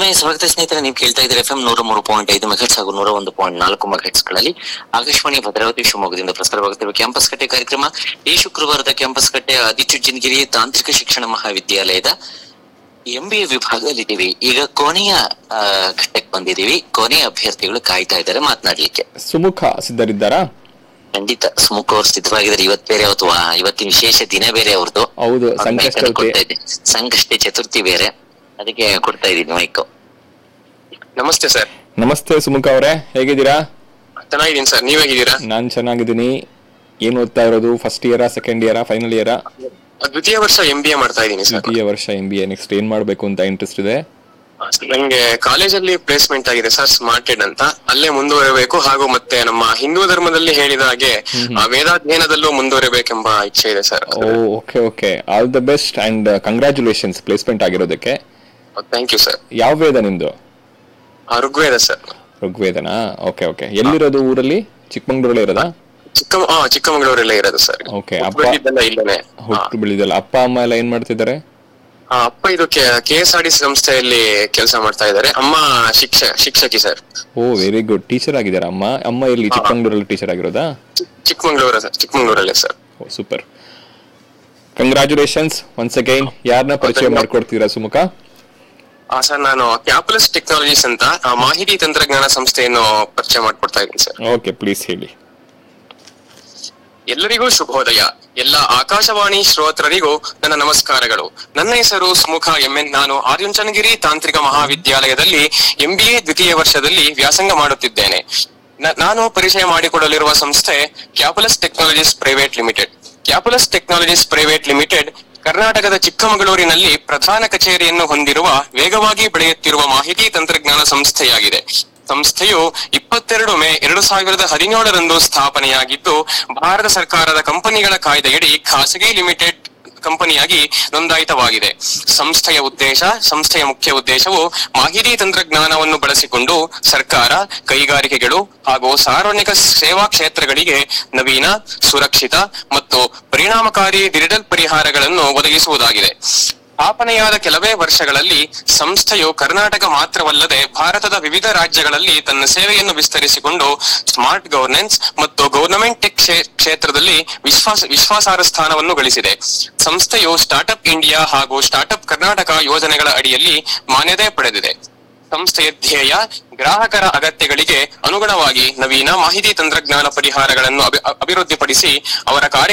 ಮತ್ತೊಮ್ಮೆ ಸ್ವಾಗತ ಸ್ನೇಹಿತರೆ ನೀವು ಕೇಳ್ತಾ ಇದ್ದೀರಿ ಎಫ್ ಎಂ ನೂರ ಮೂರು ಪಾಯಿಂಟ್ ಐದು ಮೆಗಾಟ್ಸ್ ಹಾಗೂ ನೂರ ಒಂದು ಪಾಯಿಂಟ್ ನಾಲ್ಕು ಮೆಗಾಟ್ಸ್ ಗಳಲ್ಲಿ ಆಕಾಶವಾಣಿ ಭದ್ರಾವತಿ ಶಿವಮೊಗ್ಗದಿಂದ ಪ್ರಸಾರವಾಗುತ್ತಿರುವ ಕ್ಯಾಂಪಸ್ ಕಟ್ಟೆ ಕಾರ್ಯಕ್ರಮ ಈ ಶುಕ್ರವಾರದ ಕ್ಯಾಂಪಸ್ ಕಟ್ಟೆ ಆದಿಚುಂಚನಗಿರಿ ತಾಂತ್ರಿಕ ಶಿಕ್ಷಣ ಮಹಾವಿದ್ಯಾಲಯದ ಎಂ ಬಿ ಎ ವಿಭಾಗದಲ್ಲಿದ್ದೀವಿ ಈಗ ಕೊನೆಯ ಆ, ಘಟ್ಟಕ್ಕೆ ಬಂದಿದ್ದೀವಿ ಕೊನೆಯ ಅಭ್ಯರ್ಥಿಗಳು ಕಾಯ್ತಾ ಇದ್ದಾರೆ ಮಾತನಾಡ್ಲಿಕ್ಕೆ ಸುಮುಖ ಸಿದ್ಧರಿದ್ದಾರಾ ಖಂಡಿತ ಸುಮುಖ ಅವರು ಸಿದ್ಧವಾಗಿದ್ದಾರೆ ಇವತ್ ಬೇರೆ ಅವತ್ತು ಆ, ಇವತ್ತಿನ ವಿಶೇಷ ದಿನ ಬೇರೆ ಅವ್ರದ್ದು ಹೌದು ಅವ್ರ ಸಂಕಷ್ಟ ಮೈಕನ್ನು ಕೊಡ್ತಾ ಇದ್ದೀನಿ. ಸಂಕಷ್ಟಿ ಚತುರ್ಥಿ ಬೇರೆ ಅದಕ್ಕೆ ಕೊಡ್ತಾ ಇದ್ದೀನಿ ಮೈಕ್ ನಮಸ್ತೆ ಸರ್ ನಮಸ್ತೆ ಸುಮುಖ ಅವರೇ ಹೇಗಿದ್ದೀರಾ ಚೆನ್ನಾಗಿದ್ದೀನಿ ಸರ್ ನೀವ್ ಹೇಗಿದ್ದೀರಾ ನಾನ್ ಚೆನ್ನಾಗಿದ್ದೀನಿ ಏನ್ ಓದ್ತಾ ಇರೋದು ಫಸ್ಟ್ ಇಯರಾ ಸೆಕೆಂಡ್ ಇಯರಾ ಫೈನಲ್ ಇಯರಾ ದ್ವಿತೀಯ ವರ್ಷ ಎಂ ಬಿ ಎ ಮಾಡ್ತಾ ಇದ್ದೀನಿ ಸರ್ ದ್ವಿತೀಯ ವರ್ಷ ಎಂ ಬಿ ಎ ನೆಕ್ಸ್ಟ್ ಏನ್ ಮಾಡ್ಬೇಕು ಅಂತ ಇಂಟ್ರೆಸ್ಟ್ ಇದೆ ನಂಗೆ ಕಾಲೇಜಲ್ಲಿ ಪ್ಲೇಸ್ಮೆಂಟ್ ಆಗಿದೆ ಸರ್ ಸ್ಮಾರ್ಟೆಡ್ ಅಂತ ಅಲ್ಲೇ ಮುಂದುವರಿಬೇಕು ಹಾಗೂ ಮತ್ತೆ ನಮ್ಮ ಹಿಂದೂ ಧರ್ಮದಲ್ಲಿ ಹೇಳಿದ ಹಾಗೆ ಆ, ವೇದಾಧ್ಯಯನದಲ್ಲೂ ಮುಂದುವರಿಬೇಕೆಂಬ ಇಚ್ಛೆ ಇದೆ sir oh okay okay all the best and congratulations placement ಆಗಿರೋದಕ್ಕೆ ಥ್ಯಾಂಕ್ ಯು ಸರ್ ಯಾವ ವೇದ ನಿಮ್ದು ಋಗ್ವೇದ ಸರ್ ಋಗ್ವೇದನಾ ಓಕೆ ಓಕೆ ಎಲ್ಲಿರೋದು ಊರಲ್ಲಿ ಚಿಕ್ಕಮಂಗ್ಳೂರಲ್ಲೇ ಇರೋದಾ ಚಿಕ್ಕ ಆ, ಚಿಕ್ಕಮಗಳೂರಲ್ಲೇ ಇರೋದು ಸರ್ Okay, ಅಪ್ಪ- ಹುಟ್ಬಿಟ್ಟಿದ್ದೆಲ್ಲ ಇಲ್ಲೇನೆ ಆ, ಹುಟ್ಟು ಬೆಳೆದಲ್ಲ ಅಪ್ಪ ಅಮ್ಮ ಎಲ್ಲ ಏನ್ ಮಾಡ್ತಿದ್ದಾರೆ ಆ, ಅಪ್ಪ ಇದು K S R T C ಸಂಸ್ಥೆಯಲ್ಲಿ ಕೆಲಸ ಮಾಡ್ತಾ ಇದ್ದಾರೆ ಅಮ್ಮ ಶಿಕ್ಷ ಶಿಕ್ಷಕಿ sir oh very good teacher ಆಗಿದ್ದಾರೆ ಅಮ್ಮ ಅಮ್ಮ ಎಲ್ಲಿ ಚಿಕ್ಕಮಂಗ್ಳೂರಲ್ಲಿ ಟೀಚರ್ ಆಗಿರೋದಾ ಚಿಕ್ಕಮಂಗ್ಳೂರ ಸರ್ ಚಿಕ್ಕಮಂಗ್ಳೂರಲ್ಲೇ sir oh super congratulations once again ಯಾರನ್ನ ಪರಿಚಯ ಮಾಡ್ಕೊಡ್ತೀರಾ ಸುಮುಖ ಆ ಸರ್ ನಾನು ಕ್ಯಾಪಲಸ್ ಟೆಕ್ನಾಲಜೀಸ್ ಅಂತ ಆ, ಮಾಹಿತಿ ತಂತ್ರಜ್ಞಾನ ಸಂಸ್ಥೆಯನ್ನು ಪರಿಚಯ ಮಾಡ್ಕೊಡ್ತಾ ಇದ್ದೀನಿ ಸರ್ ಓಕೆ ಪ್ಲೀಸ್ ಹೇಳಿ ಎಲ್ಲರಿಗೂ ಶುಭೋದಯ ಎಲ್ಲ ಆಕಾಶವಾಣಿ ಶ್ರೋತರರಿಗೂ ನನ್ನ ನಮಸ್ಕಾರಗಳು ನನ್ನ ಹೆಸರು ಸುಮುಖ ಎಂಎನ್ ನಾನು ಆರ್ಯುಂಚನಗಿರಿ ತಾಂತ್ರಿಕ ಮಹಾವಿದ್ಯಾಲಯದಲ್ಲಿ ಎಂಬಿಎ ದ್ವಿತೀಯ ವರ್ಷದಲ್ಲಿ ವ್ಯಾಸಂಗ ಮಾಡುತ್ತಿದ್ದೇನೆ ನ- ನಾನು ಪರಿಚಯ ಮಾಡಿಕೊಡಲಿರುವ ಸಂಸ್ಥೆ Capulus technologies private limited Capulus technologies private limited ಕರ್ನಾಟಕದ ಚಿಕ್ಕಮಗಳೂರಿನಲ್ಲಿ ಪ್ರಧಾನ ಕಚೇರಿಯನ್ನು ಹೊಂದಿರುವ ವೇಗವಾಗಿ ಬೆಳೆಯುತ್ತಿರುವ ಮಾಹಿತಿ ತಂತ್ರಜ್ಞಾನ ಸಂಸ್ಥೆಯಾಗಿದೆ ಸಂಸ್ಥೆಯು ಇಪ್ಪತ್ತೆರಡು ಮೇ ಎರಡು ಸಾವಿರದ ಹದಿನೇಳರಂದು ಸ್ಥಾಪನೆಯಾಗಿದ್ದು ಭಾರತ ಸರ್ಕಾರದ ಕಂಪನಿಗಳ ಕಾಯ್ದೆಯಡಿ ಖಾಸಗಿ ಲಿಮಿಟೆಡ್ ಕಂಪನಿಯಾಗಿ ನೋಂದಾಯಿತವಾಗಿದೆ ಸಂಸ್ಥೆಯ ಉದ್ದೇಶ ಸಂಸ್ಥೆಯ ಮುಖ್ಯ ಉದ್ದೇಶವು ಮಾಹಿತಿ ತಂತ್ರಜ್ಞಾನವನ್ನು ಬಳಸಿಕೊಂಡು ಸರ್ಕಾರ ಕೈಗಾರಿಕೆಗಳು ಹಾಗೂ ಸಾರ್ವಜನಿಕ ಸೇವಾ ಕ್ಷೇತ್ರಗಳಿಗೆ ನವೀನ ಸುರಕ್ಷಿತ ಮತ್ತು ಪರಿಣಾಮಕಾರಿ ಡಿಜಿಟಲ್ ಪರಿಹಾರಗಳನ್ನು ಒದಗಿಸುವುದಾಗಿದೆ ಸ್ಥಾಪನೆಯಾದ ಕೆಲವೇ ವರ್ಷಗಳಲ್ಲಿ ಸಂಸ್ಥೆಯು ಕರ್ನಾಟಕ ಮಾತ್ರವಲ್ಲದೆ ಭಾರತದ ವಿವಿಧ ರಾಜ್ಯಗಳಲ್ಲಿ ತನ್ನ ಸೇವೆಯನ್ನು ವಿಸ್ತರಿಸಿಕೊಂಡು ಸ್ಮಾರ್ಟ್ ಗವರ್ನೆನ್ಸ್ ಮತ್ತು ಗವರ್ನಮೆಂಟ್ ಟೆಕ್ ಕ್ಷೇ- ಕ್ಷೇತ್ರದಲ್ಲಿ ವಿಶ್ವಾಸ ವಿಶ್ವಾಸಾರ್ಹ ಸ್ಥಾನವನ್ನು ಗಳಿಸಿದೆ ಸಂಸ್ಥೆಯು ಸ್ಟಾರ್ಟ್ಅಪ್ ಇಂಡಿಯಾ ಹಾಗೂ ಸ್ಟಾರ್ಟ್ಅಪ್ ಕರ್ನಾಟಕ ಯೋಜನೆಗಳ ಅಡಿಯಲ್ಲಿ ಮಾನ್ಯತೆ ಪಡೆದಿದೆ ಸಂಸ್ಥೆಯ ಧ್ಯೇಯ ಗ್ರಾಹಕರ ಅಗತ್ಯಗಳಿಗೆ ಅನುಗುಣವಾಗಿ ನವೀನ ಮಾಹಿತಿ ತಂತ್ರಜ್ಞಾನ ಪರಿಹಾರಗಳನ್ನು ಅಭಿ- ಅಭಿವೃದ್ಧಿಪಡಿಸಿ ಅವರ ಕಾರ್ಯ